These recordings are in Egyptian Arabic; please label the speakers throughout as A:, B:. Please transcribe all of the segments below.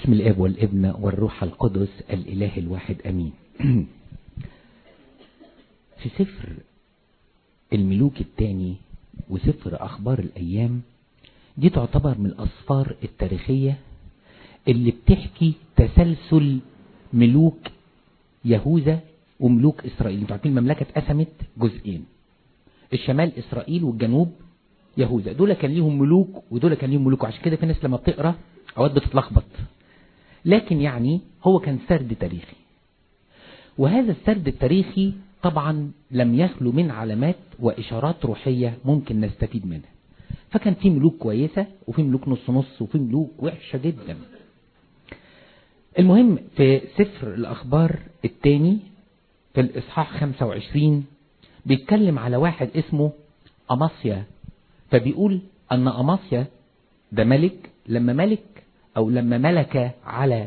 A: باسم الاب والابن والروح القدس الاله الواحد امين في سفر الملوك الثاني وسفر اخبار الايام دي تعتبر من الاسفار التاريخية اللي بتحكي تسلسل ملوك يهوذا وملوك اسرائيل انتوا عارفين المملكة اتقسمت جزئين الشمال اسرائيل والجنوب يهوذا دول كان ليهم ملوك ودول كان ليهم ملوك عشان كده في ناس لما بتقرا اوقات بتتلخبط لكن يعني هو كان سرد تاريخي وهذا السرد التاريخي طبعا لم يخلو من علامات وإشارات روحية ممكن نستفيد منها فكان في ملوك كويسة وفي ملوك نص نص وفي ملوك وحشة جدا المهم في سفر الأخبار الثاني في الإصحاح 25 بيتكلم على واحد اسمه أماسيا فبيقول أن أماسيا ده ملك لما ملك أو لما ملك على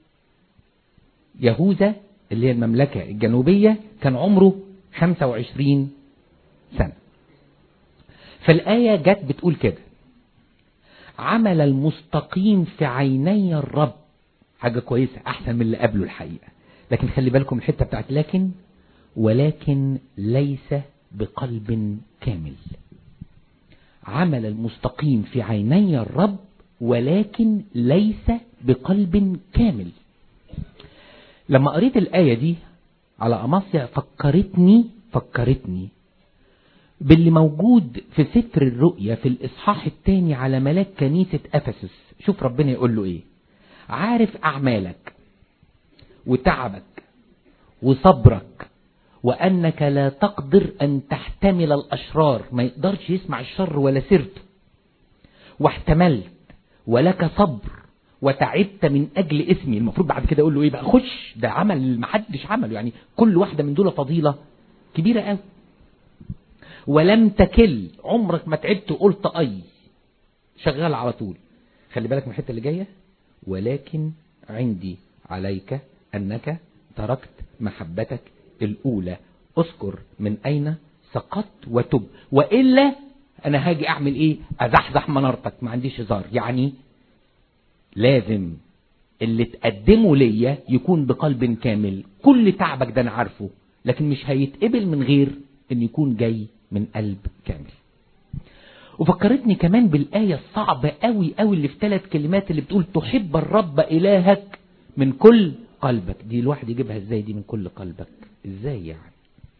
A: يهوذا اللي هي المملكة الجنوبية كان عمره 25 سنة فالآية جت بتقول كده عمل المستقيم في عيني الرب حاجة كويسة أحسن من اللي قبله الحقيقة لكن خلي بالكم الحتة بتاعت لكن ولكن ليس بقلب كامل عمل المستقيم في عيني الرب ولكن ليس بقلب كامل لما قريت الآية دي على أماسيا فكرتني فكرتني باللي موجود في سفر الرؤيا في الإصحاح الثاني على ملاك كنيسة أفسس شوف ربنا يقول له إيه عارف أعمالك وتعبك وصبرك وأنك لا تقدر أن تحتمل الأشرار ما يقدرش يسمع الشر ولا سيرته واحتملت ولك صبر وتعبت من أجل اسمي المفروض بعد كده أقول له إيه بقى خش ده عمل ما حدش عمله يعني كل واحدة من دول فضيلة كبيرة قوي ولم تكل عمرك ما تعبت وقلت أي شغال على طول خلي بالك من الحتة اللي جاية ولكن عندي عليك أنك تركت محبتك الأولى أذكر من أين سقطت وتب وإلا أنا هاجي أعمل إيه أزحزح منارتك ما عنديش هزار يعني لازم اللي تقدمه ليا يكون بقلب كامل كل تعبك ده أنا عارفه لكن مش هيتقبل من غير أن يكون جاي من قلب كامل وفكرتني كمان بالآية الصعبة قوي قوي اللي في ثلاث كلمات اللي بتقول تحب الرب إلهك من كل قلبك دي الواحد يجيبها ازاي دي من كل قلبك ازاي يعني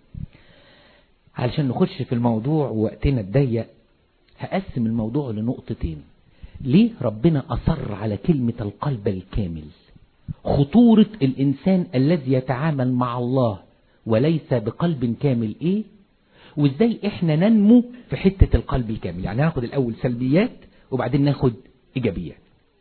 A: علشان نخش في الموضوع ووقتنا الضيق هقسم الموضوع لنقطتين ليه ربنا أصر على كلمة القلب الكامل خطورة الإنسان الذي يتعامل مع الله وليس بقلب كامل إيه وإزاي إحنا ننمو في حتة القلب الكامل يعني ناخد الأول سلبيات وبعدين ناخد إيجابيات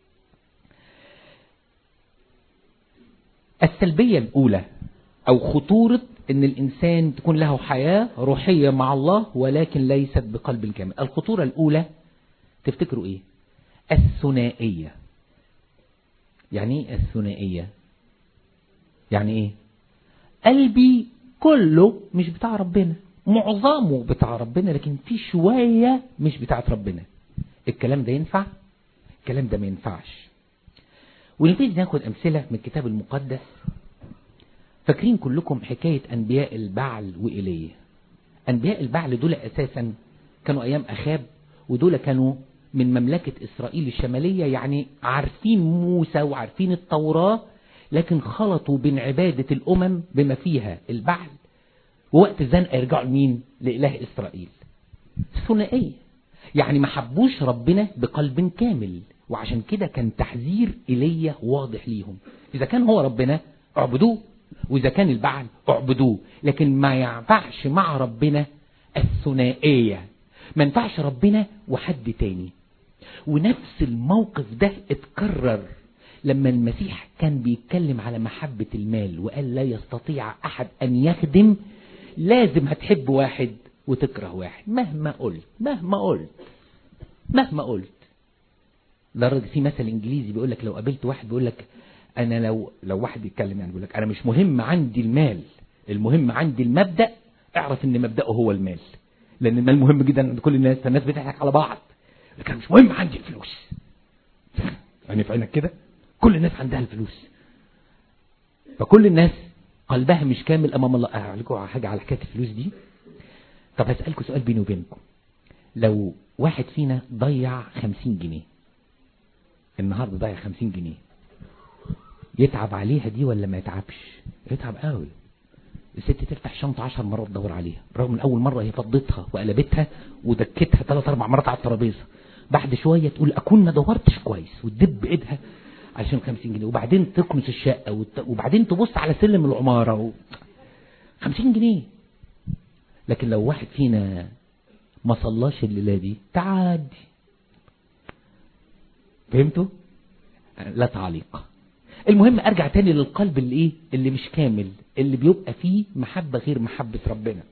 A: السلبية الأولى أو خطورة أن الإنسان تكون له حياة روحية مع الله ولكن ليست بقلب كامل الخطورة الأولى تفتكروا إيه الثنائية يعني إيه الثنائية يعني إيه قلبي كله مش بتاع ربنا معظمه بتاع ربنا لكن في شوية مش بتاعت ربنا الكلام ده ينفع الكلام ده ما ينفعش ونبتدي ناخد أمثلة من الكتاب المقدس فاكرين كلكم حكاية أنبياء البعل وإيليا أنبياء البعل دول أساسا كانوا أيام أخاب ودول كانوا من مملكة إسرائيل الشمالية يعني عارفين موسى وعارفين التوراة لكن خلطوا بين عبادة الأمم بما فيها البعل ووقت الزنقة يرجعوا لمين لإله إسرائيل ثنائية يعني ما حبوش ربنا بقلب كامل وعشان كده كان تحذير إيليا واضح ليهم إذا كان هو ربنا اعبدوه وإذا كان البعل اعبدوه لكن ما ينفعش مع ربنا الثنائية ما ينفعش ربنا وحد تاني ونفس الموقف ده اتكرر لما المسيح كان بيتكلم على محبة المال وقال لا يستطيع أحد أن يخدم لازم هتحب واحد وتكره واحد مهما قلت مهما قلت مهما قلت لدرجة في مثل انجليزي بيقول لك لو قابلت واحد بيقول لك انا لو لو واحد بيتكلم يعني بيقول لك انا مش مهم عندي المال المهم عندي المبدأ اعرف ان مبدأه هو المال لان المال مهم جدا عند كل الناس فالناس بتضحك على بعض لكن مش مهم عندي الفلوس يعني في عينك كده كل الناس عندها الفلوس فكل الناس قلبها مش كامل امام الله اقول لكم على حاجه على حكايه الفلوس دي طب هسالكم سؤال بيني وبينكم لو واحد فينا ضيع خمسين جنيه النهارده ضيع خمسين جنيه يتعب عليها دي ولا ما يتعبش يتعب قوي الست تفتح شنطة عشر مرات تدور عليها رغم من أول مرة هي فضتها وقلبتها ودكتها ثلاث أربع مرات على الترابيزة بعد شوية تقول أكون ما دورتش كويس وتدب إيدها علشان 50 جنيه وبعدين تكنس الشقة وت... وبعدين تبص على سلم العمارة و... 50 جنيه لكن لو واحد فينا ما صلاش الليلة دي تعادي فهمتوا؟ لا تعليق المهم ارجع تاني للقلب اللي ايه اللي مش كامل اللي بيبقى فيه محبة غير محبة ربنا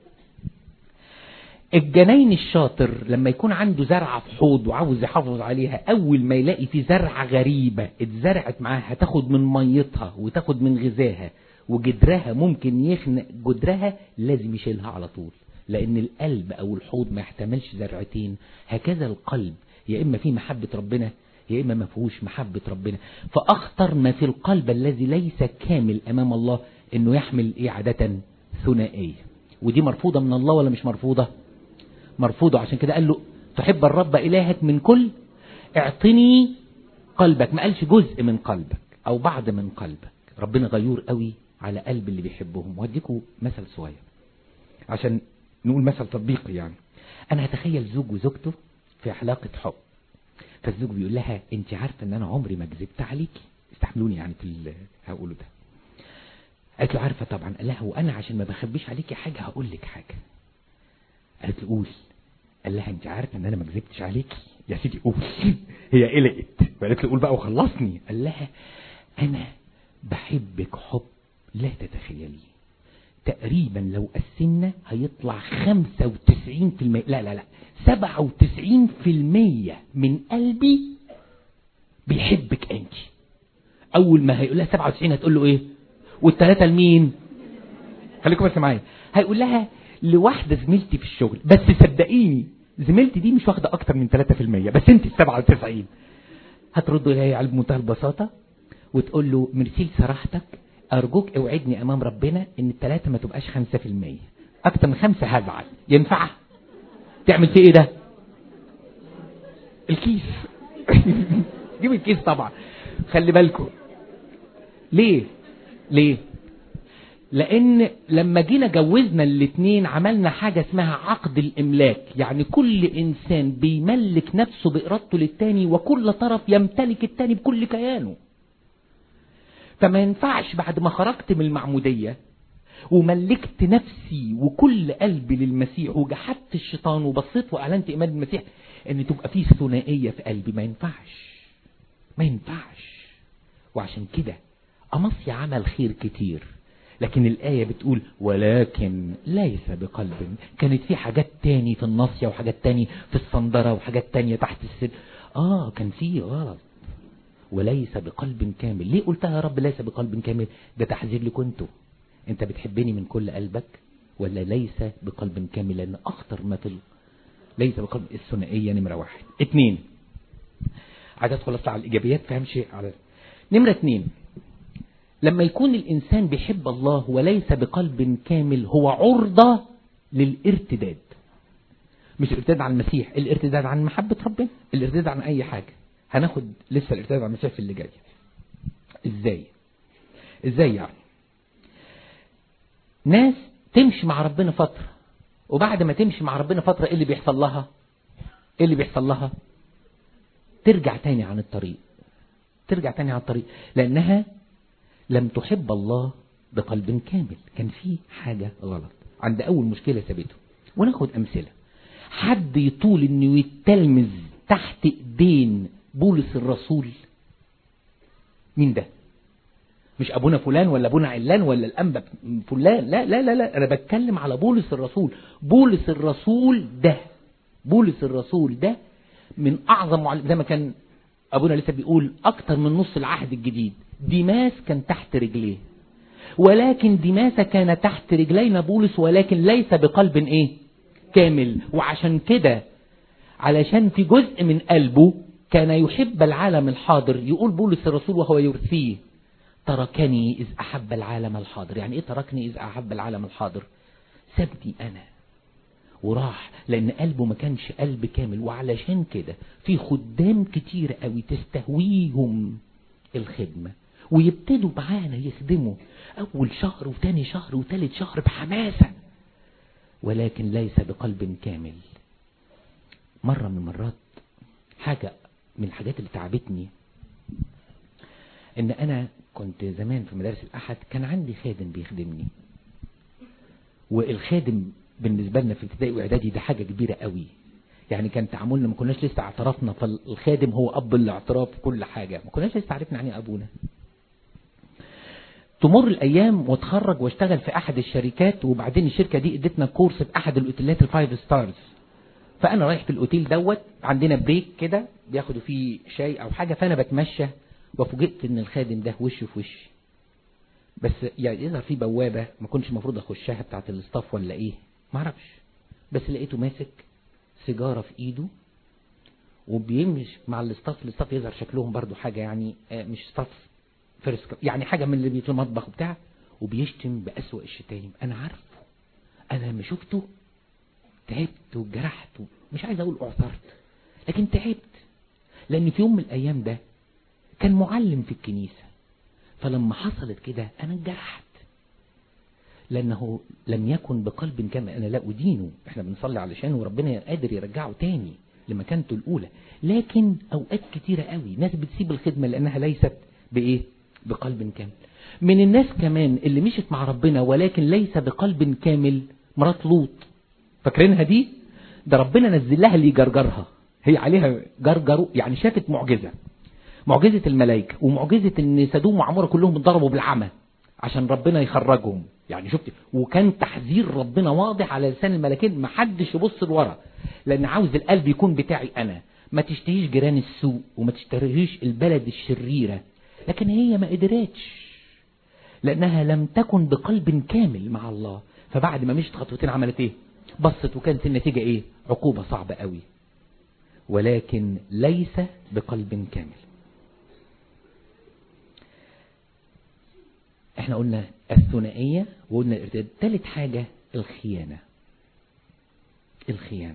A: الجناين الشاطر لما يكون عنده زرعة في حوض وعاوز يحافظ عليها اول ما يلاقي في زرعة غريبة اتزرعت معاها هتاخد من ميتها وتاخد من غذاها وجدرها ممكن يخنق جدرها لازم يشيلها على طول لان القلب او الحوض ما يحتملش زرعتين هكذا القلب يا اما فيه محبة ربنا يا إما ما فيهوش محبة ربنا فأخطر ما في القلب الذي ليس كامل أمام الله إنه يحمل إيه عادة ثنائية ودي مرفوضة من الله ولا مش مرفوضة مرفوضة عشان كده قال له تحب الرب إلهك من كل اعطني قلبك ما قالش جزء من قلبك أو بعض من قلبك ربنا غيور قوي على قلب اللي بيحبهم واديكوا مثل صغير عشان نقول مثل تطبيقي يعني أنا هتخيل زوج وزوجته في علاقة حب فالزوج بيقول لها انت عارفه ان انا عمري ما كذبت عليكي استحملوني يعني في اللي هقوله ده قالت له عارفه طبعا قال لها وانا عشان ما بخبيش عليكي حاجه هقول لك حاجه قالت له قول قال لها انت عارفه ان انا ما كذبتش عليكي يا سيدي قول هي قلقت وقالت له قول بقى وخلصني قال لها انا بحبك حب لا تتخيليه تقريبا لو قسمنا هيطلع 95% لا لا لا 97% من قلبي بيحبك انت اول ما هيقول لها 97 هتقول له ايه والثلاثه لمين خليكم بس معايا هيقول لها لواحده زميلتي في الشغل بس صدقيني زميلتي دي مش واخده اكتر من 3% بس انت ال 97 هترد لها على بمنتهى البساطه وتقول له ميرسي لصراحتك ارجوك اوعدني امام ربنا ان الثلاثه ما تبقاش 5% اكتر من خمسة هزعل ينفع تعمل فيه ايه ده الكيس جيب الكيس طبعا خلي بالكم ليه ليه لان لما جينا جوزنا الاتنين عملنا حاجة اسمها عقد الاملاك يعني كل انسان بيملك نفسه بارادته للتاني وكل طرف يمتلك التاني بكل كيانه فما ينفعش بعد ما خرجت من المعمودية وملكت نفسي وكل قلبي للمسيح وجحدت الشيطان وبصيت واعلنت ايمان المسيح ان تبقى فيه ثنائيه في قلبي ما ينفعش ما ينفعش وعشان كده امصي عمل خير كتير لكن الآية بتقول ولكن ليس بقلب كانت في حاجات تاني في الناصية وحاجات تاني في الصندرة وحاجات تانية تحت السد آه كان في غلط وليس بقلب كامل ليه قلتها يا رب ليس بقلب كامل ده تحذير لكم انتوا انت بتحبني من كل قلبك ولا ليس بقلب كامل لان اخطر ما في ليس بقلب الثنائية نمرة واحد اتنين عايز ادخل اطلع على الايجابيات فهمشي على نمرة اتنين لما يكون الانسان بيحب الله وليس بقلب كامل هو عرضة للارتداد مش الارتداد عن المسيح الارتداد عن محبة ربنا الارتداد عن اي حاجة هناخد لسه الارتداد عن المسيح في اللي جاي ازاي ازاي يعني ناس تمشي مع ربنا فترة وبعد ما تمشي مع ربنا فترة ايه اللي بيحصل لها ايه اللي بيحصل لها ترجع تاني عن الطريق ترجع تاني عن الطريق لانها لم تحب الله بقلب كامل كان في حاجة غلط عند اول مشكلة سابته وناخد امثلة حد يطول انه يتلمذ تحت ايدين بولس الرسول مين ده مش ابونا فلان ولا ابونا علان ولا الانبا فلان لا لا لا لا انا بتكلم على بولس الرسول بولس الرسول ده بولس الرسول ده من اعظم معلم زي ما كان ابونا لسه بيقول اكتر من نص العهد الجديد ديماس كان تحت رجليه ولكن ديماس كان تحت رجلينا بولس ولكن ليس بقلب ايه كامل وعشان كده علشان في جزء من قلبه كان يحب العالم الحاضر يقول بولس الرسول وهو يرثيه تركني إذ أحب العالم الحاضر يعني إيه تركني إذ أحب العالم الحاضر سابني أنا وراح لأن قلبه ما كانش قلب كامل وعلشان كده في خدام كتير قوي تستهويهم الخدمة ويبتدوا معانا يخدموا أول شهر وتاني شهر وتالت شهر بحماسة ولكن ليس بقلب كامل مرة من المرات حاجة من الحاجات اللي تعبتني ان انا كنت زمان في مدارس الاحد كان عندي خادم بيخدمني والخادم بالنسبة لنا في ابتدائي واعدادي ده حاجة كبيرة قوي يعني كان تعاملنا ما كناش لسه اعترفنا فالخادم هو اب الاعتراف في كل حاجة ما كناش لسه عرفنا يعني ابونا تمر الايام واتخرج واشتغل في احد الشركات وبعدين الشركة دي ادتنا كورس في احد الاوتيلات الفايف ستارز فانا رايح في الاوتيل دوت عندنا بريك كده بياخدوا فيه شاي او حاجة فانا بتمشى وفوجئت ان الخادم ده وشه في وشي بس يعني يظهر في بوابة ما كنتش المفروض اخشها بتاعت الاستاف ولا ايه ما اعرفش بس لقيته ماسك سيجارة في ايده وبيمشي مع الاستاف الاستاف يظهر شكلهم برضو حاجة يعني مش ستاف فيرست يعني حاجة من اللي في المطبخ بتاع وبيشتم بأسوأ الشتايم انا عارفه انا لما شفته تعبت وجرحت مش عايز اقول اعثرت لكن تعبت لان في يوم من الايام ده كان معلم في الكنيسة فلما حصلت كده انا انجرحت لانه لم يكن بقلب كامل انا لا ادينه احنا بنصلي علشان وربنا قادر يرجعه تاني لمكانته الاولى لكن اوقات كتيرة قوي ناس بتسيب الخدمة لانها ليست بايه بقلب كامل من الناس كمان اللي مشت مع ربنا ولكن ليس بقلب كامل مرات لوط فاكرينها دي ده ربنا نزل لها اللي يجرجرها هي عليها جرجروا يعني شافت معجزة معجزة الملائكة ومعجزة ان سدوم وعمورة كلهم اتضربوا بالعمى عشان ربنا يخرجهم يعني شفت وكان تحذير ربنا واضح على لسان الملائكين ما حدش يبص لورا لان عاوز القلب يكون بتاعي انا ما تشتهيش جيران السوء وما تشتهيش البلد الشريرة لكن هي ما قدرتش لانها لم تكن بقلب كامل مع الله فبعد ما مشت خطوتين عملت ايه بصت وكانت النتيجة ايه عقوبة صعبة قوي ولكن ليس بقلب كامل احنا قلنا الثنائية وقلنا الارتداد ثالث حاجة الخيانة الخيانة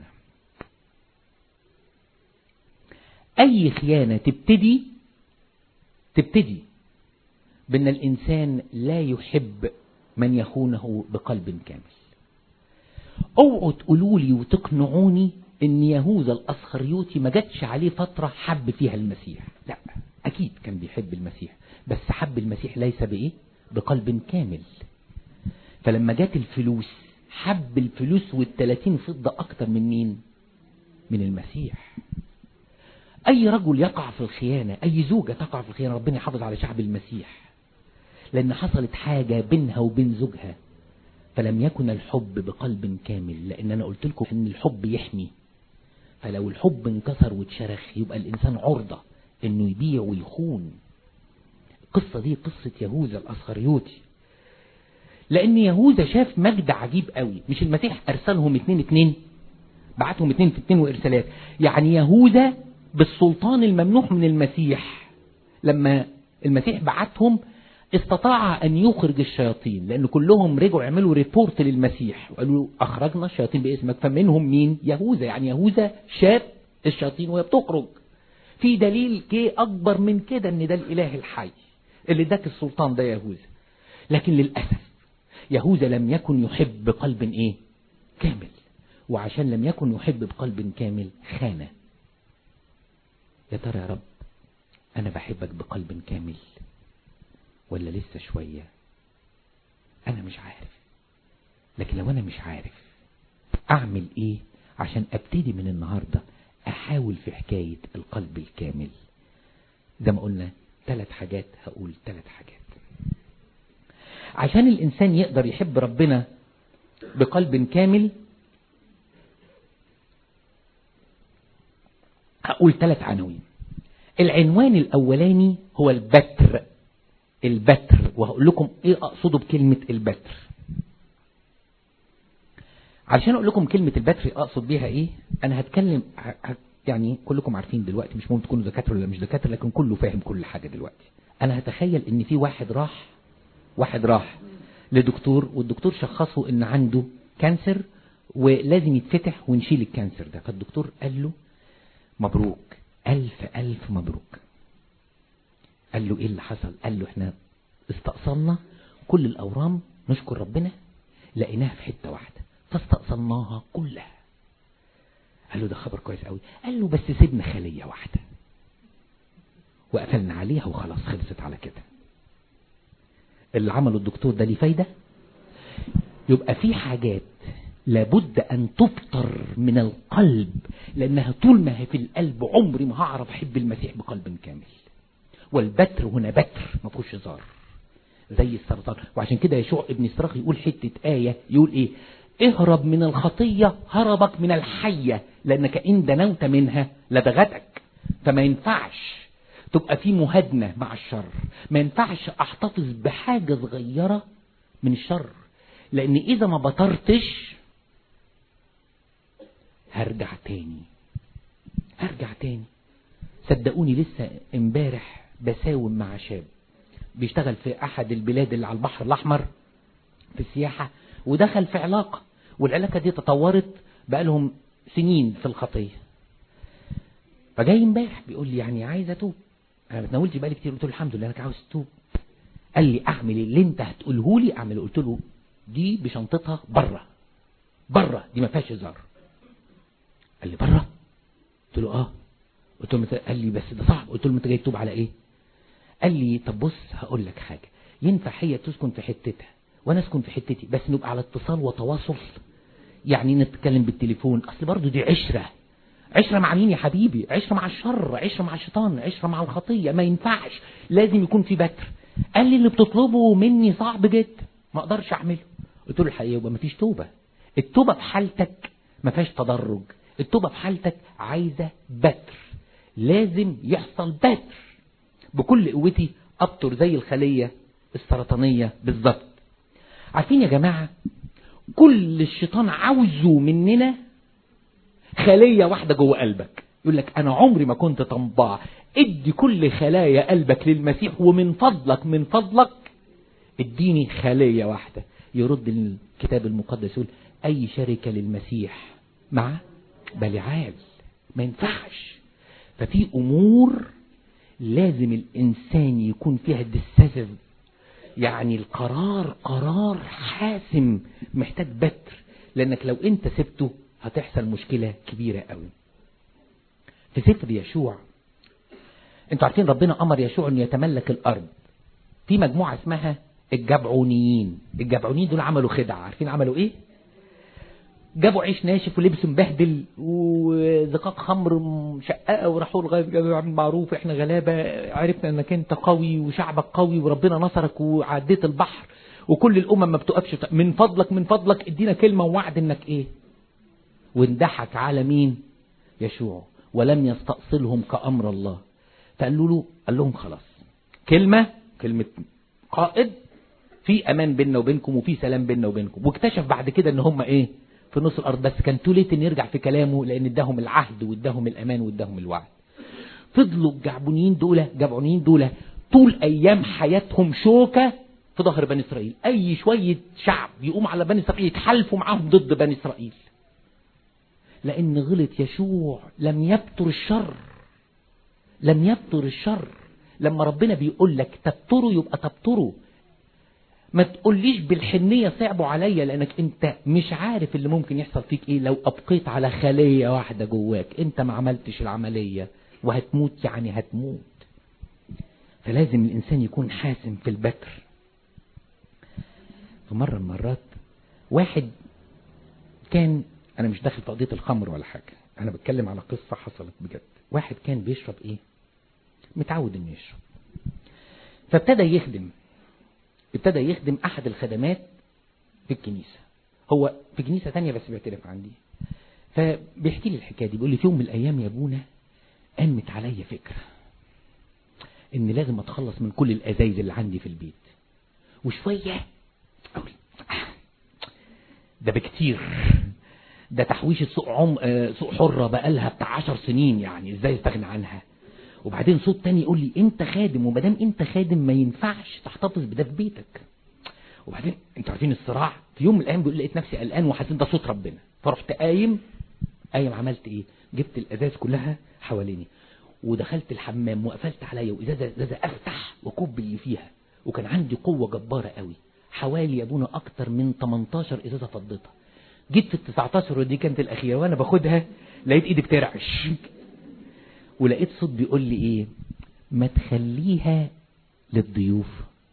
A: اي خيانة تبتدي تبتدي بان الانسان لا يحب من يخونه بقلب كامل اوعوا تقولوا لي وتقنعوني ان يهوذا الاسخريوطي ما جاتش عليه فترة حب فيها المسيح لا اكيد كان بيحب المسيح بس حب المسيح ليس بايه بقلب كامل فلما جات الفلوس حب الفلوس والتلاتين فضة اكتر من مين من المسيح اي رجل يقع في الخيانة اي زوجة تقع في الخيانة ربنا يحافظ على شعب المسيح لان حصلت حاجة بينها وبين زوجها فلم يكن الحب بقلب كامل لان انا قلت لكم ان الحب يحمي فلو الحب انكسر واتشرخ يبقى الانسان عرضة انه يبيع ويخون القصة دي قصة يهوذا الاسخريوطي لان يهوذا شاف مجد عجيب قوي مش المسيح ارسلهم اتنين اتنين بعتهم اتنين في اتنين وارسالات يعني يهوذا بالسلطان الممنوح من المسيح لما المسيح بعتهم استطاع أن يخرج الشياطين لأن كلهم رجعوا يعملوا ريبورت للمسيح وقالوا أخرجنا الشياطين باسمك فمنهم مين يهوذا يعني يهوذا شاف الشياطين وهي بتخرج في دليل جه أكبر من كده أن ده الإله الحي اللي اداك السلطان ده يهوذا لكن للأسف يهوذا لم يكن يحب بقلب إيه كامل وعشان لم يكن يحب بقلب كامل خانة يا ترى يا رب أنا بحبك بقلب كامل ولا لسه شوية أنا مش عارف لكن لو أنا مش عارف أعمل إيه عشان أبتدي من النهاردة أحاول في حكاية القلب الكامل زي ما قلنا ثلاث حاجات هقول ثلاث حاجات عشان الإنسان يقدر يحب ربنا بقلب كامل هقول ثلاث عناوين العنوان الأولاني هو البتر البتر وهقول لكم ايه اقصده بكلمة البتر علشان اقول لكم كلمة البتر اقصد بيها ايه انا هتكلم يعني كلكم عارفين دلوقتي مش مهم تكونوا دكاتره ولا مش دكاتره لكن كله فاهم كل حاجه دلوقتي انا هتخيل ان في واحد راح واحد راح لدكتور والدكتور شخصه ان عنده كانسر ولازم يتفتح ونشيل الكانسر ده فالدكتور قال له مبروك ألف ألف مبروك قال له إيه اللي حصل قال له إحنا استأصلنا كل الأورام نشكر ربنا لقيناها في حتة واحدة فاستأصلناها كلها قال له ده خبر كويس قوي قال له بس سيبنا خلية واحدة وقفلنا عليها وخلاص خلصت على كده اللي عمله الدكتور ده ليه فايدة يبقى في حاجات لابد أن تبطر من القلب لأنها طول ما هي في القلب عمري ما هعرف أحب المسيح بقلب كامل والبتر هنا بتر ما فيهوش هزار زي السرطان وعشان كده يشوع ابن سراخ يقول حتة آية يقول إيه اهرب من الخطية هربك من الحية لأنك إن دنوت منها لدغتك فما ينفعش تبقى في مهادنة مع الشر ما ينفعش احتفظ بحاجة صغيرة من الشر لان اذا ما بطرتش هرجع تاني هرجع تاني صدقوني لسه امبارح بساوم مع شاب بيشتغل في احد البلاد اللي على البحر الاحمر في السياحة ودخل في علاقة والعلاقة دي تطورت بقالهم سنين في الخطية فجاي امبارح بيقول لي يعني عايز اتوب انا ما اتناولتش بقالي كتير قلت له الحمد لله انك عاوز تتوب قال لي اعمل اللي انت هتقوله لي اعمله قلت له دي بشنطتها بره بره دي ما فيهاش هزار قال لي بره قلت له اه قلت له مت... قال لي بس ده صعب قلت له انت جاي تتوب على ايه قال لي طب بص هقول لك حاجه ينفع هي تسكن في حتتها وانا اسكن في حتتي بس نبقى على اتصال وتواصل يعني نتكلم بالتليفون اصل برضو دي عشره عشرة مع مين يا حبيبي عشرة مع الشر عشرة مع الشيطان عشرة مع الخطية ما ينفعش لازم يكون في بتر قال لي اللي بتطلبه مني صعب جدا ما اقدرش اعمله قلت له الحقيقة يبقى ما فيش توبة التوبة في حالتك ما فيهاش تدرج التوبة في حالتك عايزة بتر لازم يحصل بتر بكل قوتي ابطر زي الخلية السرطانية بالظبط عارفين يا جماعة كل الشيطان عاوزه مننا خلية واحدة جوه قلبك يقول لك أنا عمري ما كنت طنباع ادي كل خلايا قلبك للمسيح ومن فضلك من فضلك اديني خلية واحدة يرد الكتاب المقدس يقول أي شركة للمسيح مع بلعال ما ينفعش ففي أمور لازم الإنسان يكون فيها ديسيسيف يعني القرار قرار حاسم محتاج بتر لأنك لو أنت سبته هتحصل مشكلة كبيرة قوي في سفر يشوع انتوا عارفين ربنا امر يشوع انه يتملك الارض في مجموعة اسمها الجبعونيين الجبعونيين دول عملوا خدعة عارفين عملوا ايه جابوا عيش ناشف ولبس مبهدل وزقاق خمر مشققه وراحوا لغايه جابوا عم معروف احنا غلابه عرفنا انك انت قوي وشعبك قوي وربنا نصرك وعديت البحر وكل الامم ما بتقفش من فضلك من فضلك ادينا كلمه ووعد انك ايه واندحك على مين يشوع ولم يستأصلهم كأمر الله فقالوا له قال لهم خلاص كلمة كلمة قائد في أمان بيننا وبينكم وفي سلام بيننا وبينكم واكتشف بعد كده ان هم ايه في نص الأرض بس كان توليت ان يرجع في كلامه لأن اداهم العهد واداهم الأمان واداهم الوعد فضلوا الجعبونيين دول جعبونيين دول طول أيام حياتهم شوكة في ظهر بني إسرائيل أي شوية شعب يقوم على بني إسرائيل يتحالفوا معاهم ضد بني إسرائيل لأن غلط يشوع لم يبتر الشر لم يبتر الشر لما ربنا بيقول لك تبتره يبقى تبتره ما تقوليش بالحنية صعبوا عليا لأنك أنت مش عارف اللي ممكن يحصل فيك إيه لو أبقيت على خلية واحدة جواك أنت ما عملتش العملية وهتموت يعني هتموت فلازم الإنسان يكون حاسم في البتر في مرة من المرات واحد كان انا مش داخل في قضيه الخمر ولا حاجه انا بتكلم على قصه حصلت بجد واحد كان بيشرب ايه متعود انه يشرب فابتدى يخدم ابتدى يخدم احد الخدمات في الكنيسه هو في كنيسه تانية بس بيعترف عندي فبيحكي لي الحكايه دي بيقول لي في يوم من الايام يا ابونا قامت عليا فكره ان لازم اتخلص من كل الازايز اللي عندي في البيت وشويه اقول ده بكتير ده تحويشة سوق عم آه، سوق حرة بقالها بتاع 10 سنين يعني ازاي استغنى عنها وبعدين صوت تاني يقول لي انت خادم وما دام انت خادم ما ينفعش تحتفظ بده في بيتك وبعدين انتوا عارفين الصراع في يوم من الايام بيقول لقيت نفسي قلقان وحسيت ده صوت ربنا فرحت قايم قايم عملت ايه جبت الازاز كلها حواليني ودخلت الحمام وقفلت عليا وازازه ازازه افتح وكب اللي فيها وكان عندي قوه جباره قوي حوالي يا ابونا اكتر من 18 ازازه فضيتها جيت في ال 19 ودي كانت الاخيره وانا باخدها لقيت ايدي بترعش ولقيت صوت بيقول لي ايه ما تخليها للضيوف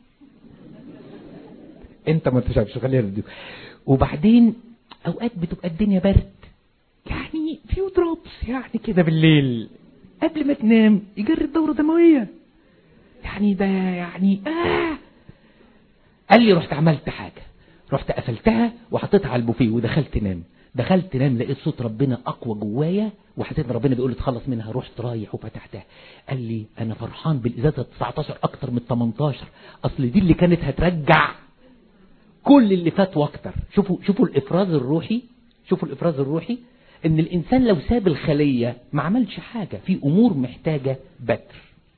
A: انت ما انتش خليها للضيوف وبعدين اوقات بتبقى الدنيا برد يعني فيو دروبس يعني كده بالليل قبل ما تنام يجري الدورة الدموية يعني ده يعني آه قال لي رحت عملت حاجة رحت قفلتها وحطيتها على البوفيه ودخلت نام دخلت نام لقيت صوت ربنا اقوى جوايا وحسيت ان ربنا بيقول لي اتخلص منها رحت رايح وفتحتها قال لي انا فرحان بالازازه 19 اكتر من 18 اصل دي اللي كانت هترجع كل اللي فات واكتر شوفوا شوفوا الافراز الروحي شوفوا الافراز الروحي ان الانسان لو ساب الخليه ما عملش حاجه في امور محتاجه بتر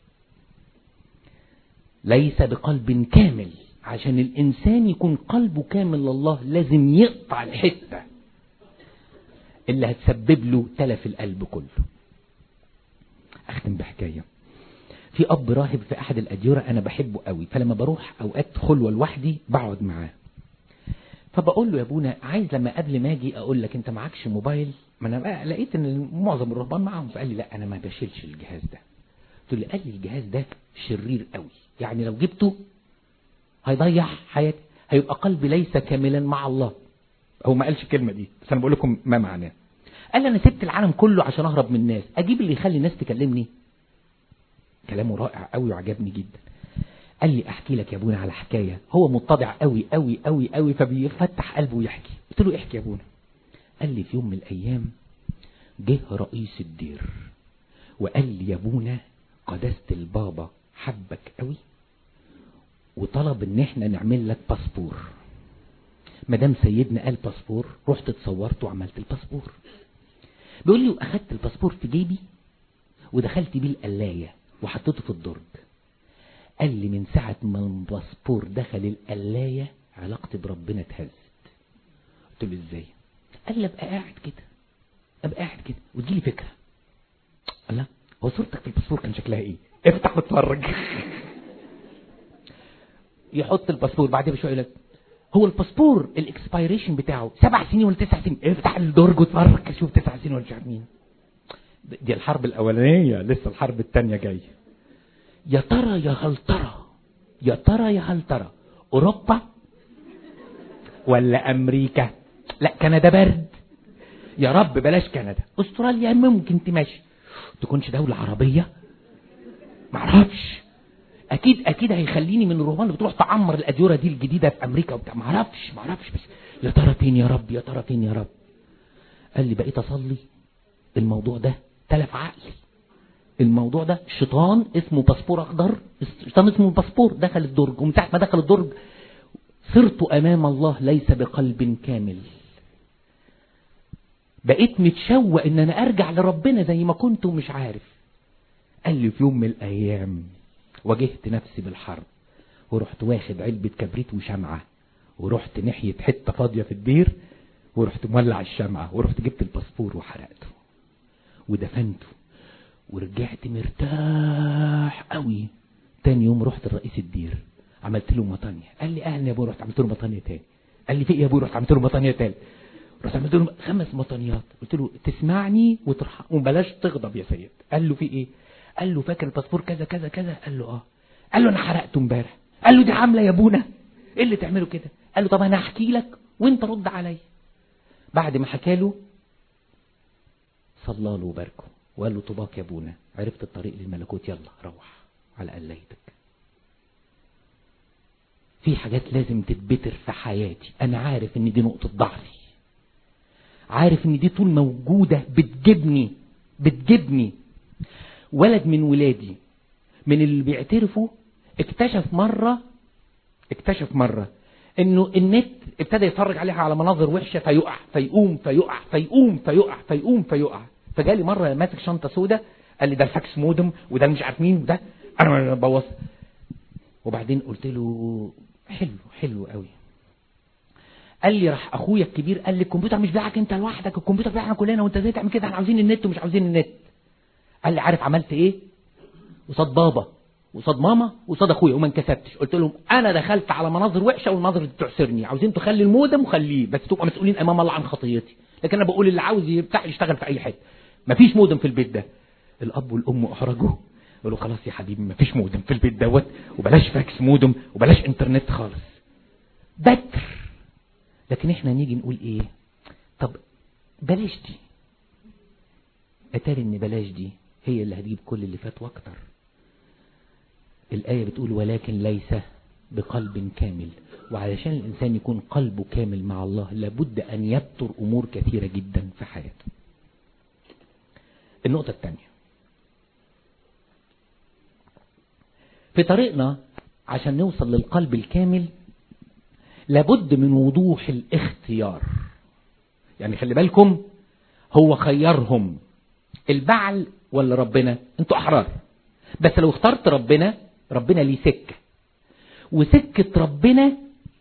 A: ليس بقلب كامل عشان الانسان يكون قلبه كامل لله لازم يقطع الحته اللي هتسبب له تلف القلب كله اختم بحكايه في اب راهب في احد الاديره انا بحبه قوي فلما بروح اوقات خلوه لوحدي بقعد معاه فبقول له يا ابونا عايز لما قبل ما اجي اقول لك انت معكش موبايل ما انا بقى لقيت ان معظم الرهبان معاهم فقال لي لا انا ما بشيلش الجهاز ده قلت له قال لي الجهاز ده شرير قوي يعني لو جبته هيضيع حياتي هيبقى قلبي ليس كاملا مع الله هو ما قالش الكلمه دي بس انا بقول لكم ما معناه قال لي انا سبت العالم كله عشان اهرب من الناس اجيب اللي يخلي الناس تكلمني كلامه رائع قوي وعجبني جدا قال لي احكي لك يا ابونا على حكايه هو متضع قوي قوي قوي قوي فبيفتح قلبه ويحكي قلت له احكي يا ابونا قال لي في يوم من الايام جه رئيس الدير وقال لي يا ابونا قداسه البابا حبك قوي وطلب ان احنا نعمل لك باسبور مدام سيدنا قال باسبور رحت اتصورت وعملت الباسبور بيقول لي واخدت الباسبور في جيبي ودخلت بيه القلايه وحطيته في الدرج قال لي من ساعة ما الباسبور دخل القلاية علاقتي بربنا اتهزت قلت له ازاي قال لي ابقى قاعد كده ابقى قاعد كده وتجيلي فكرة قال لا هو صورتك في الباسبور كان شكلها ايه افتح واتفرج يحط الباسبور بعدين بشويه يقول لك هو الباسبور الاكسبيريشن بتاعه سبع سنين ولا تسع سنين افتح الدرج واتفرج شوف تسع سنين ولا تسع سنين دي الحرب الاولانيه لسه الحرب الثانيه جايه يا ترى يا هل ترى يا ترى يا هل ترى اوروبا ولا امريكا لا كندا برد يا رب بلاش كندا استراليا ممكن تمشي تكونش دولة عربية معرفش اكيد اكيد هيخليني من الرهبان اللي بتروح تعمر الاديره دي الجديده في امريكا وبتاع معرفش معرفش بس يا ترى فين يا رب يا ترى فين يا رب قال لي بقيت اصلي الموضوع ده تلف عقلي الموضوع ده شيطان اسمه باسبور اخضر شيطان اسمه باسبور دخل الدرج ومن ساعه ما دخل الدرج صرت امام الله ليس بقلب كامل بقيت متشوق ان انا ارجع لربنا زي ما كنت ومش عارف قال لي في يوم من الايام واجهت نفسي بالحرب ورحت واخد علبة كبريت وشمعة ورحت ناحية حتة فاضية في الدير ورحت مولع الشمعة ورحت جبت الباسبور وحرقته ودفنته ورجعت مرتاح قوي تاني يوم رحت لرئيس الدير عملت له مطانية قال لي اهلا يا ابو رحت عملت له مطانية تاني قال لي في ايه يا ابو رحت عملت له مطانية تاني رحت عملت له خمس مطانيات قلت له تسمعني وترحم وبلاش تغضب يا سيد قال له في ايه قال له فاكر الباسبور كذا كذا كذا قال له اه قال له انا حرقته امبارح قال له دي عامله يا ابونا ايه اللي تعمله كده قال له طب انا هحكي لك وانت رد عليا بعد ما حكى له صلى له وباركه وقال له طوباك يا ابونا عرفت الطريق للملكوت يلا روح على قليتك في حاجات لازم تتبتر في حياتي انا عارف ان دي نقطة ضعفي عارف ان دي طول موجودة بتجبني بتجبني ولد من ولادي من اللي بيعترفوا اكتشف مرة اكتشف مرة انه النت ابتدى يتفرج عليها على مناظر وحشه فيقع فيقوم فيقع فيقوم فيقع فيقوم فيقع فجالي مره ماسك شنطه سودة قال لي ده الفاكس مودم وده مش عارف مين ده انا بوظ وبعدين قلت له حلو حلو قوي قال لي راح اخويا الكبير قال لي الكمبيوتر مش بتاعك انت لوحدك الكمبيوتر بتاعنا كلنا وانت ازاي تعمل كده احنا عاوزين النت ومش عاوزين النت قال لي عارف عملت ايه قصاد بابا وصاد ماما وصاد اخويا وما انكسبتش قلت لهم انا دخلت على مناظر وحشه والمناظر دي بتعسرني عاوزين تخلي المودم وخليه بس تبقى مسؤولين امام الله عن خطيتي لكن انا بقول اللي عاوز يفتح يشتغل في اي حته مفيش مودم في البيت ده الاب والام احرجوه قالوا خلاص يا حبيبي مفيش مودم في البيت دوت وبلاش فاكس مودم وبلاش انترنت خالص بتر لكن احنا نيجي نقول ايه طب بلاش دي اتاري ان بلاش دي هي اللي هتجيب كل اللي فات واكتر الآية بتقول ولكن ليس بقلب كامل وعلشان الإنسان يكون قلبه كامل مع الله لابد أن يبتر أمور كثيرة جدا في حياته النقطة الثانية في طريقنا عشان نوصل للقلب الكامل لابد من وضوح الاختيار يعني خلي بالكم هو خيرهم البعل ولا ربنا انتوا احرار بس لو اخترت ربنا ربنا ليه سكة وسكة ربنا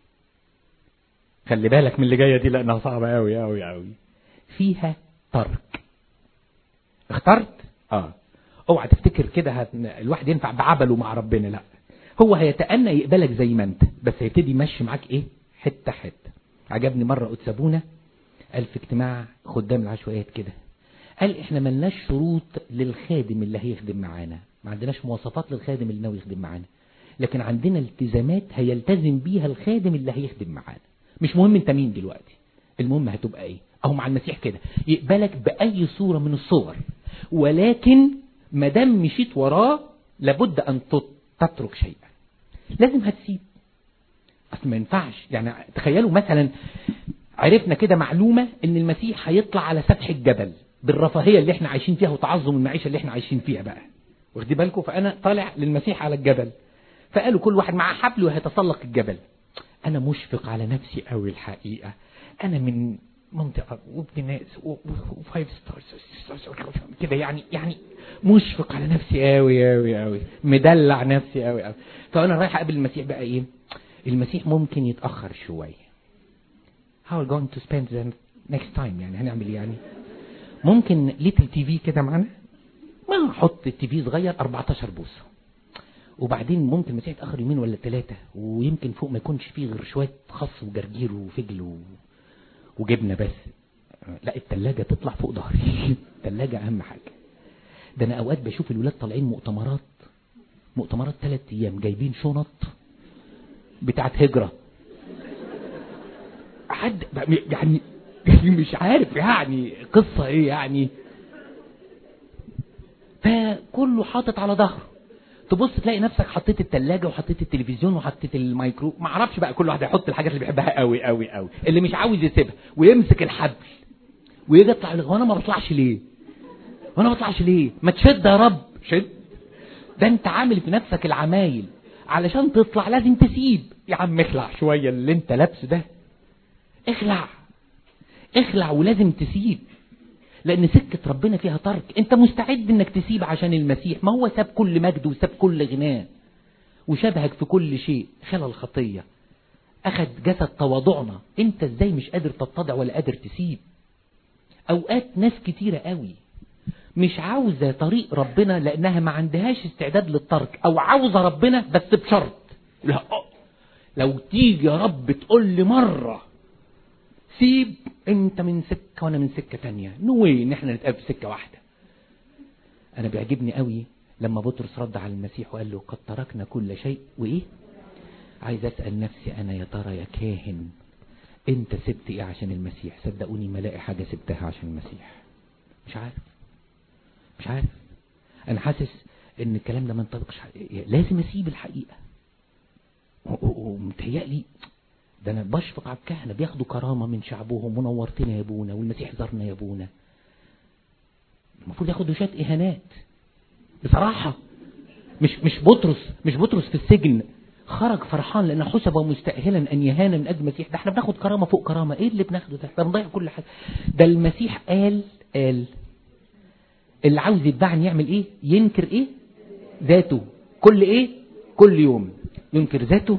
A: خلي بالك من اللي جاية دي لأنها صعبة أوي أوي أوي فيها ترك اخترت اه اوعى تفتكر كده هت... الواحد ينفع بعبله مع ربنا لا هو هيتأنى يقبلك زي ما انت بس هيبتدي يمشي معاك ايه حتة حتة عجبني مرة أتسابونا قال في اجتماع خدام العشوائيات كده قال احنا ملناش شروط للخادم اللي هيخدم معانا ما عندناش مواصفات للخادم اللي ناوي يخدم معانا لكن عندنا التزامات هيلتزم بيها الخادم اللي هيخدم معانا مش مهم انت مين دلوقتي المهم هتبقى ايه اهو مع المسيح كده يقبلك باي صورة من الصور ولكن ما دام مشيت وراه لابد ان تترك شيئا لازم هتسيب اصل ما ينفعش يعني تخيلوا مثلا عرفنا كده معلومة ان المسيح هيطلع على سطح الجبل بالرفاهية اللي احنا عايشين فيها وتعظم المعيشة اللي احنا عايشين فيها بقى واخدي بالكم فانا طالع للمسيح على الجبل فقالوا كل واحد معاه حبل وهيتسلق الجبل انا مشفق على نفسي قوي الحقيقة انا من منطقة وابن ناس وفايف ستارز كده يعني يعني مشفق على نفسي قوي قوي قوي مدلع نفسي قوي قوي فانا رايح اقابل المسيح بقى ايه المسيح ممكن يتأخر شوية how are going to spend the next time يعني هنعمل ايه يعني ممكن ليتل تي في كده معانا ما احط التي في صغير 14 بوصه وبعدين ممكن المسيح يتاخر يومين ولا ثلاثه ويمكن فوق ما يكونش فيه غير شويه خس وجرجير وفجل و... وجبنه بس لا الثلاجه تطلع فوق ظهري الثلاجه اهم حاجه ده انا اوقات بشوف الولاد طالعين مؤتمرات مؤتمرات ثلاث ايام جايبين شنط بتاعت هجره حد يعني مش عارف يعني قصة ايه يعني فكله حاطط على ظهره تبص تلاقي نفسك حطيت التلاجة وحطيت التلفزيون وحطيت الميكرو ما اعرفش بقى كل واحد يحط الحاجات اللي بيحبها قوي قوي قوي اللي مش عاوز يسيبها ويمسك الحبل ويجي يطلع يقول وانا ما بطلعش ليه وانا ما بطلعش ليه ما تشد يا رب شد ده انت عامل في نفسك العمايل علشان تطلع لازم تسيب يا عم اخلع شوية اللي انت لابسه ده اخلع اخلع ولازم تسيب لان سكة ربنا فيها ترك انت مستعد انك تسيب عشان المسيح ما هو ساب كل مجد وساب كل غناه وشبهك في كل شيء خلى الخطية اخد جسد تواضعنا انت ازاي مش قادر تتضع ولا قادر تسيب اوقات ناس كتيرة قوي مش عاوزة طريق ربنا لانها ما عندهاش استعداد للترك او عاوزة ربنا بس بشرط لا لو تيجي يا رب تقول لي مرة سيب انت من سكة وانا من سكة تانية نوي ان احنا نتقابل في سكة واحدة انا بيعجبني قوي لما بطرس رد على المسيح وقال له قد تركنا كل شيء وايه عايز اسأل نفسي انا يا ترى يا كاهن انت سبت ايه عشان المسيح صدقوني ما لاقي حاجة سبتها عشان المسيح مش عارف مش عارف انا حاسس ان الكلام ده ما ينطبقش لازم اسيب الحقيقة ومتهيألي ده انا بشفق على الكهنة بياخدوا كرامة من شعبهم ونورتنا يا ابونا والمسيح زارنا يا ابونا المفروض ياخدوا شوية اهانات بصراحة مش مش بطرس مش بطرس في السجن خرج فرحان لأن حسب مستأهلا أن يهان من أجل المسيح ده احنا بناخد كرامة فوق كرامة ايه اللي بناخده ده احنا بنضيع كل حاجة ده المسيح قال قال اللي عاوز يتبعني يعمل ايه ينكر ايه ذاته كل ايه كل يوم ينكر ذاته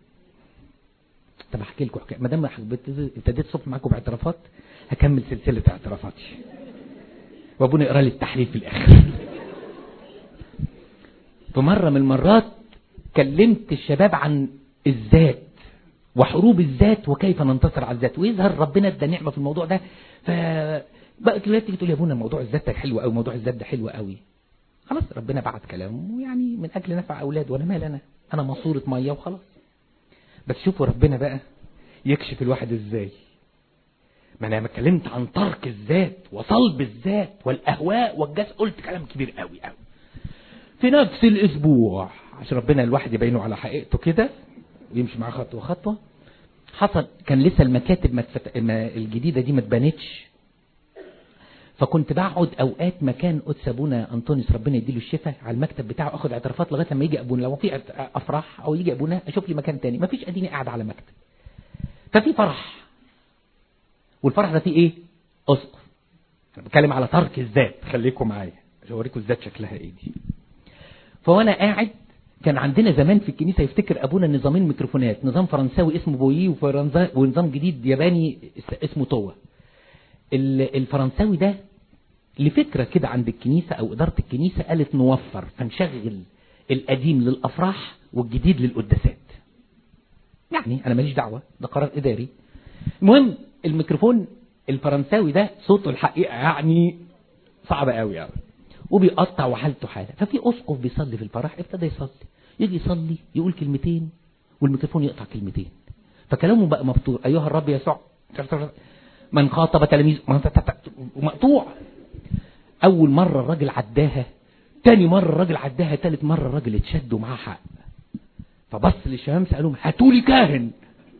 A: طب احكي لكم حكايه ما دام ابتديت الصبح معاكم باعترافات هكمل سلسله اعترافاتي وابونا يقرا لي التحليل في الاخر في مره من المرات كلمت الشباب عن الذات وحروب الذات وكيف ننتصر على الذات ويظهر ربنا ادى نعمه في الموضوع ده ف بقى تيجي تقول يا ابونا موضوع الذات ده حلو قوي موضوع الذات ده حلو قوي خلاص ربنا بعت كلام ويعني من اجل نفع اولاد وانا مال انا انا ماسوره ميه وخلاص بس شوفوا ربنا بقى يكشف الواحد ازاي ما انا لما اتكلمت عن ترك الذات وصلب الذات والاهواء والجس قلت كلام كبير قوي قوي في نفس الاسبوع عشان ربنا الواحد يبينه على حقيقته كده ويمشي معاه خطوه خطوه حصل كان لسه المكاتب ما تفت... ما الجديده دي ما اتبنتش فكنت بقعد اوقات مكان قدس ابونا انطونيوس ربنا يديله الشفاء على المكتب بتاعه اخد اعترافات لغايه لما يجي ابونا لو في افراح او يجي ابونا اشوف لي مكان تاني مفيش اديني قاعد على مكتب ففي فرح والفرح ده فيه ايه اسقف انا بتكلم على ترك الذات خليكم معايا عشان اوريكم الذات شكلها ايه دي فوانا قاعد كان عندنا زمان في الكنيسه يفتكر ابونا نظامين ميكروفونات نظام فرنساوي اسمه بويي ونظام جديد ياباني اسمه توا الفرنساوي ده لفكرة كده عند الكنيسة أو إدارة الكنيسة قالت نوفر فنشغل القديم للأفراح والجديد للقداسات يعني أنا ماليش دعوة ده قرار إداري المهم الميكروفون الفرنساوي ده صوته الحقيقة يعني صعب قوي قوي وبيقطع وحالته حالة ففي أسقف بيصلي في الفرح ابتدى يصلي يجي يصلي يقول كلمتين والميكروفون يقطع كلمتين فكلامه بقى مفتوح أيها الرب يسوع من خاطب تلاميذ مقطوع اول مرة الراجل عداها تاني مرة الراجل عداها تالت مرة الراجل اتشد ومعاه حق فبص للشباب سألهم هاتوا لي كاهن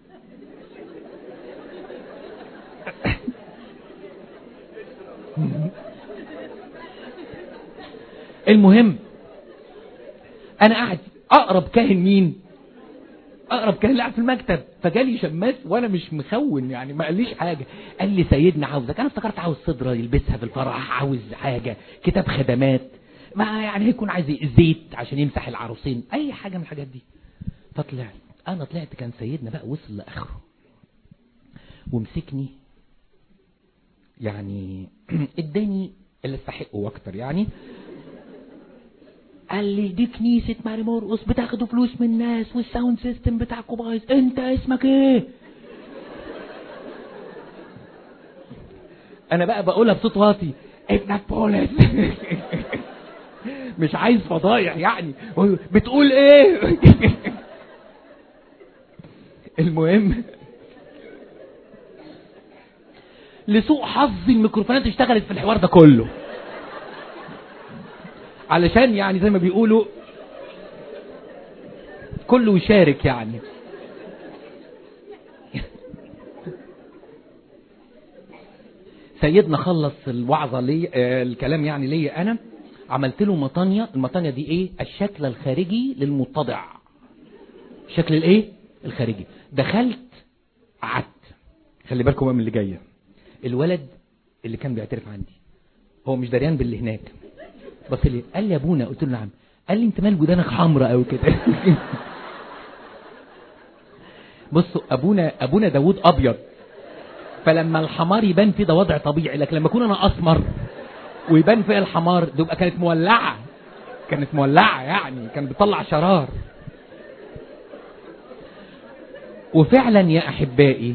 A: المهم انا قاعد اقرب كاهن مين اقرب كان قاعد في المكتب فجالي شماس وانا مش مخون يعني ما قاليش حاجه قال لي سيدنا عاوزك انا افتكرت عاوز صدره يلبسها في الفرح عاوز حاجه كتاب خدمات ما يعني هيكون عايز زيت عشان يمسح العروسين اي حاجه من الحاجات دي فطلعت انا طلعت كان سيدنا بقى وصل لاخره ومسكني يعني اداني اللي استحقه واكتر يعني قال لي دي كنيسة ماري مرقص بتاخدوا فلوس من الناس والساوند سيستم بتاعكم بايظ انت اسمك ايه انا بقى بقولها بصوت واطي ابنك بولس مش عايز فضايح يعني بتقول ايه المهم لسوء حظي الميكروفونات اشتغلت في الحوار ده كله علشان يعني زي ما بيقولوا كله يشارك يعني سيدنا خلص الوعظة لي آه الكلام يعني ليا أنا عملت له مطانية المطانية دي إيه الشكل الخارجي للمتضع الشكل الإيه الخارجي دخلت قعدت خلي بالكم من اللي جاية الولد اللي كان بيعترف عندي هو مش دريان باللي هناك بص لي قال لي يا ابونا قلت له نعم قال لي انت مال ودانك حمراء قوي كده بصوا ابونا ابونا داوود ابيض فلما الحمار يبان فيه ده وضع طبيعي لكن لما اكون انا اسمر ويبان فيها الحمار ده يبقى كانت مولعه كانت مولعه يعني كان بيطلع شرار وفعلا يا احبائي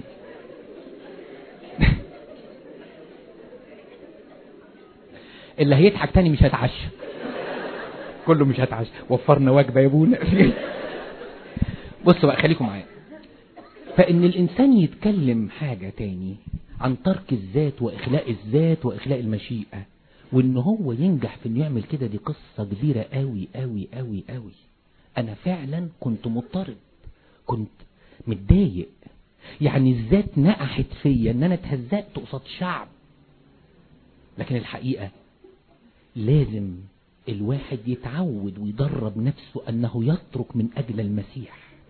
A: اللي هيضحك تاني مش هيتعشى كله مش هيتعشى وفرنا وجبه يا ابونا بصوا بقى خليكم معايا فان الانسان يتكلم حاجه تاني عن ترك الذات واخلاء الذات واخلاء المشيئه وان هو ينجح في انه يعمل كده دي قصه كبيره قوي قوي قوي قوي انا فعلا كنت مضطرب كنت متضايق يعني الذات نقحت فيا ان انا اتهزقت قصاد شعب لكن الحقيقه لازم الواحد يتعود ويدرب نفسه أنه يترك من أجل المسيح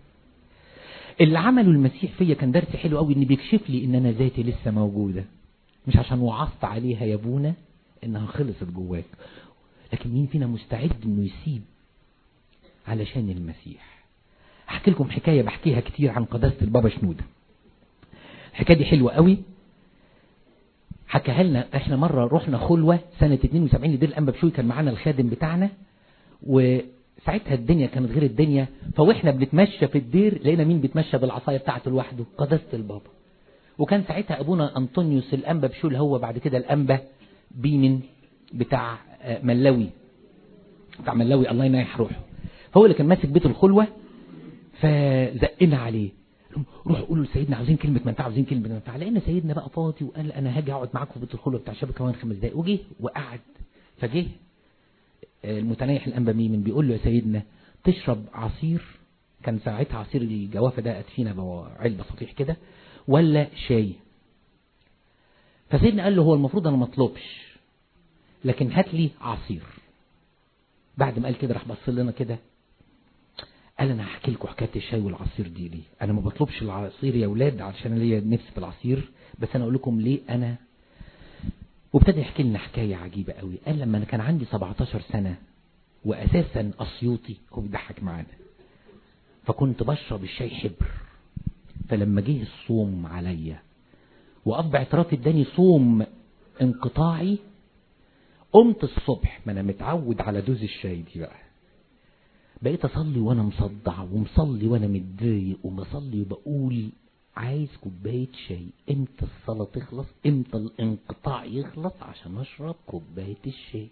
A: اللي عمله المسيح فيا كان درس حلو قوي ان بيكشف لي ان انا ذاتي لسه موجودة مش عشان وعظت عليها يا ابونا انها خلصت جواك لكن مين فينا مستعد انه يسيب علشان المسيح احكي لكم حكاية بحكيها كتير عن قداسة البابا شنودة الحكاية دي حلوة قوي حكاها لنا احنا مرة رحنا خلوة سنة 72 لدير الانبا بشوي كان معانا الخادم بتاعنا وساعتها الدنيا كانت غير الدنيا فواحنا بنتمشى في الدير لقينا مين بيتمشى بالعصاية بتاعته لوحده قداسة البابا وكان ساعتها ابونا انطونيوس الانبا بشول هو بعد كده الانبا بيمن بتاع ملاوي بتاع ملاوي الله ينايح روحه هو اللي كان ماسك بيت الخلوة فزقنا عليه روح قولوا لسيدنا عاوزين كلمة منفعة عاوزين كلمة منفعة لقينا سيدنا بقى فاضي وقال أنا هاجي أقعد معاكم في بيت الخلوة بتاع الشبكة كمان خمس دقايق وجه وقعد فجه المتنيح الأنبا ميمن بيقول له يا سيدنا تشرب عصير كان ساعتها عصير الجوافة ده أدفينا علبة صفيح كده ولا شاي فسيدنا قال له هو المفروض أنا مطلبش لكن هات لي عصير بعد ما قال كده راح بص لنا كده قال انا هحكي لكم حكايه الشاي والعصير دي ليه انا ما بطلبش العصير يا اولاد علشان ليا نفس في العصير بس انا اقول لكم ليه انا وابتدى يحكي لنا حكايه عجيبه قوي قال لما انا كان عندي 17 سنه واساسا اسيوطي هو بيضحك معانا فكنت بشرب الشاي حبر فلما جه الصوم عليا واب اعتراف اداني صوم انقطاعي قمت الصبح ما انا متعود على دوز الشاي دي بقى بقيت اصلي وانا مصدع ومصلي وانا متضايق وبصلي وبقول عايز كوباية شاي امتى الصلاة تخلص امتى الانقطاع يخلص عشان اشرب كوباية الشاي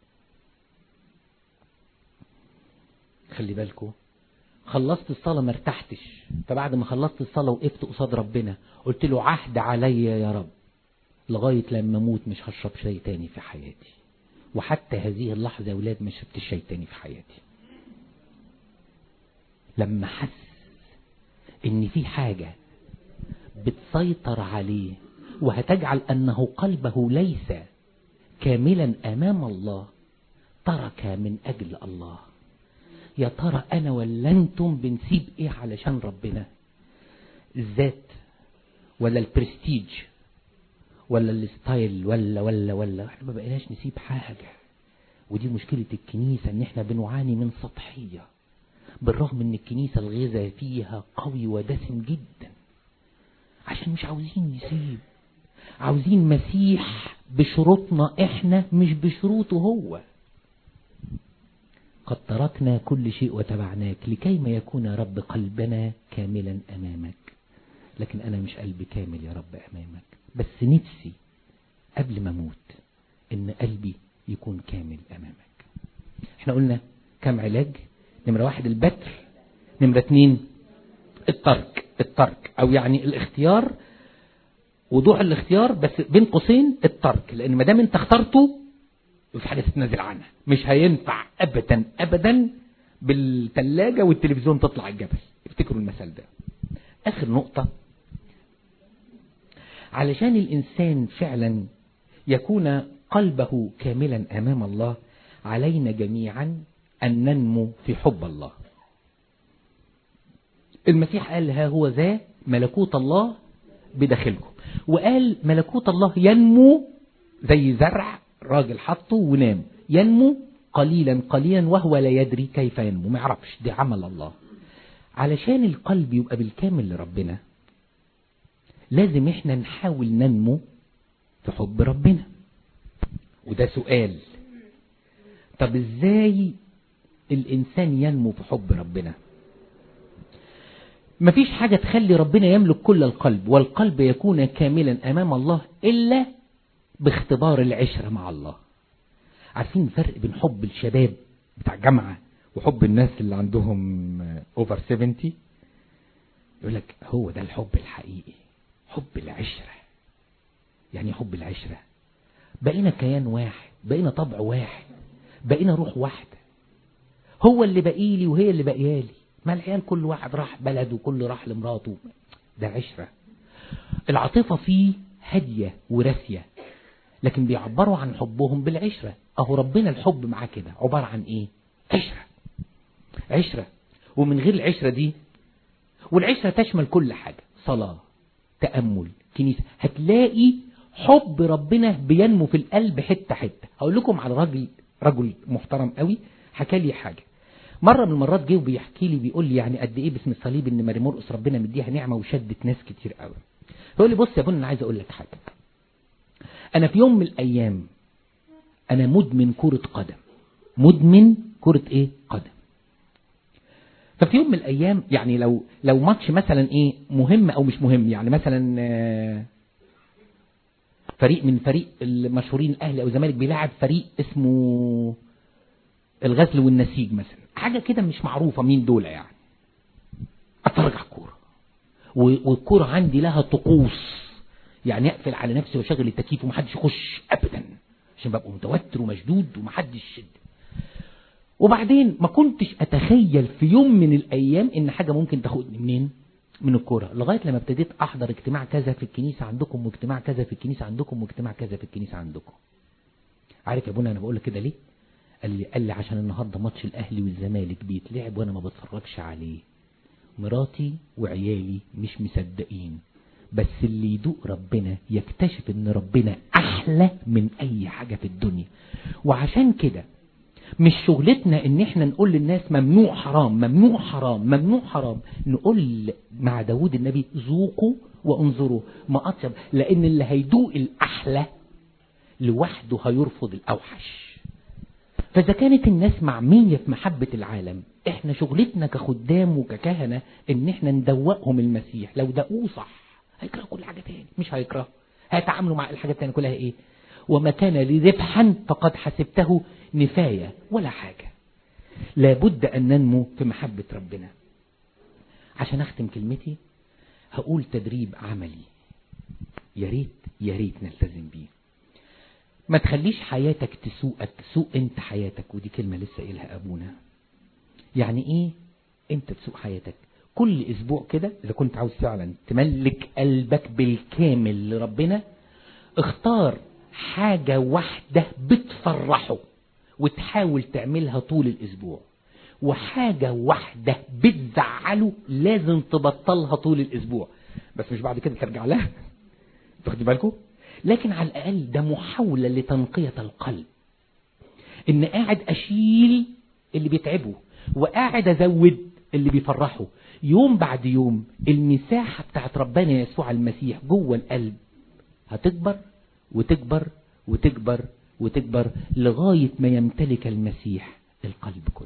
A: خلي بالكم خلصت الصلاة ما ارتحتش فبعد ما خلصت الصلاة وقفت قصاد ربنا قلت له عهد عليا يا رب لغاية لما اموت مش هشرب شاي تاني في حياتي وحتى هذه اللحظة يا ولاد ما شربتش شاي تاني في حياتي لما حس ان في حاجة بتسيطر عليه وهتجعل انه قلبه ليس كاملا امام الله ترك من اجل الله يا ترى انا ولا انتم بنسيب ايه علشان ربنا الذات ولا البرستيج ولا الستايل ولا ولا ولا احنا ما بقيناش نسيب حاجة ودي مشكلة الكنيسة ان احنا بنعاني من سطحية بالرغم ان الكنيسة الغذاء فيها قوي ودسم جدا عشان مش عاوزين يسيب عاوزين مسيح بشروطنا احنا مش بشروطه هو قد تركنا كل شيء وتبعناك لكي ما يكون يا رب قلبنا كاملا امامك لكن انا مش قلبي كامل يا رب امامك بس نفسي قبل ما اموت ان قلبي يكون كامل امامك احنا قلنا كم علاج نمرة واحد البتر نمرة اتنين الترك الترك او يعني الاختيار وضوح الاختيار بس بين قوسين الترك لان ما دام انت اخترته في حاجه تتنازل عنها مش هينفع ابدا ابدا بالثلاجه والتلفزيون تطلع الجبل افتكروا المثل ده اخر نقطه علشان الانسان فعلا يكون قلبه كاملا امام الله علينا جميعا أن ننمو في حب الله المسيح قال ها هو ذا ملكوت الله بداخلكم وقال ملكوت الله ينمو زي زرع راجل حطه ونام ينمو قليلا قليلا وهو لا يدري كيف ينمو ما يعرفش دي عمل الله علشان القلب يبقى بالكامل لربنا لازم احنا نحاول ننمو في حب ربنا وده سؤال طب ازاي الإنسان ينمو في حب ربنا مفيش حاجة تخلي ربنا يملك كل القلب والقلب يكون كاملا أمام الله إلا باختبار العشرة مع الله عارفين الفرق بين حب الشباب بتاع جامعة وحب الناس اللي عندهم اوفر 70 يقول لك هو ده الحب الحقيقي حب العشرة يعني حب العشرة بقينا كيان واحد بقينا طبع واحد بقينا روح واحدة هو اللي بقيلي وهي اللي بقيالي ما العيال كل واحد راح بلد وكل راح لمراته ده عشرة العاطفة فيه هادية وراسية لكن بيعبروا عن حبهم بالعشرة اهو ربنا الحب معاه كده عبارة عن ايه عشرة عشرة ومن غير العشرة دي والعشرة تشمل كل حاجة صلاة تأمل كنيسة هتلاقي حب ربنا بينمو في القلب حتة حتة هقول لكم على راجل رجل محترم قوي حكى لي حاجة مرة من المرات جه وبيحكي لي بيقول لي يعني قد ايه باسم الصليب ان ماري مرقس ربنا مديها نعمة وشدت ناس كتير قوي يقول لي بص يا بني انا عايز اقول لك حاجة انا في يوم من الايام انا مدمن كرة قدم مدمن كرة ايه قدم ففي يوم من الايام يعني لو لو ماتش مثلا ايه مهم او مش مهم يعني مثلا آه، فريق من فريق المشهورين الاهلي او الزمالك بيلعب فريق اسمه الغزل والنسيج مثلا حاجه كده مش معروفه مين دول يعني اتفرج على الكوره و- والكوره عندي لها طقوس يعني اقفل على نفسي واشغل التكييف ومحدش يخش ابدا عشان ببقى متوتر ومشدود ومحدش يشد وبعدين ما كنتش اتخيل في يوم من الايام ان حاجه ممكن تاخدني منين من الكوره لغايه لما ابتديت احضر اجتماع كذا في الكنيسه عندكم واجتماع كذا في الكنيسه عندكم واجتماع كذا في الكنيسه عندكم عارف يا ابونا انا بقول لك كده ليه قال لي قال لي عشان النهارده ماتش الاهلي والزمالك بيتلعب وانا ما بتفرجش عليه مراتي وعيالي مش مصدقين بس اللي يدوق ربنا يكتشف ان ربنا احلى من اي حاجه في الدنيا وعشان كده مش شغلتنا ان احنا نقول للناس ممنوع حرام ممنوع حرام ممنوع حرام نقول مع داود النبي ذوقوا وانظروا ما اطيب لان اللي هيدوق الاحلى لوحده هيرفض الاوحش فاذا كانت الناس معمية في محبة العالم احنا شغلتنا كخدام وككهنة ان احنا ندوقهم المسيح لو دقوه صح هيكرهوا كل حاجة تاني مش هيكرهوا هيتعاملوا مع الحاجات التانية كلها ايه وما كان لي ربحا فقد حسبته نفاية ولا حاجة لابد أن ننمو في محبة ربنا عشان أختم كلمتي هقول تدريب عملي يا ريت يا ريت نلتزم بيه ما تخليش حياتك تسوقك سوق انت حياتك ودي كلمة لسه قايلها أبونا يعني ايه انت تسوق حياتك كل اسبوع كده اذا كنت عاوز فعلا تملك قلبك بالكامل لربنا اختار حاجة واحدة بتفرحه وتحاول تعملها طول الاسبوع وحاجة واحدة بتزعله لازم تبطلها طول الاسبوع بس مش بعد كده ترجع لها تاخدي بالكم لكن على الاقل ده محاولة لتنقية القلب ان قاعد اشيل اللي بيتعبه وقاعد ازود اللي بيفرحه يوم بعد يوم المساحة بتاعت ربنا يسوع المسيح جوه القلب هتكبر وتكبر وتكبر وتكبر لغاية ما يمتلك المسيح القلب كله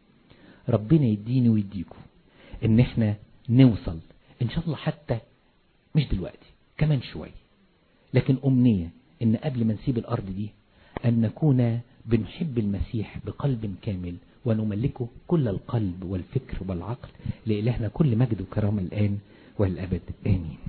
A: ربنا يديني ويديكم ان احنا نوصل ان شاء الله حتى مش دلوقتي كمان شوية لكن امنية ان قبل ما نسيب الارض دي ان نكون بنحب المسيح بقلب كامل ونملكه كل القلب والفكر والعقل لإلهنا كل مجد وكرامة الآن والأبد آمين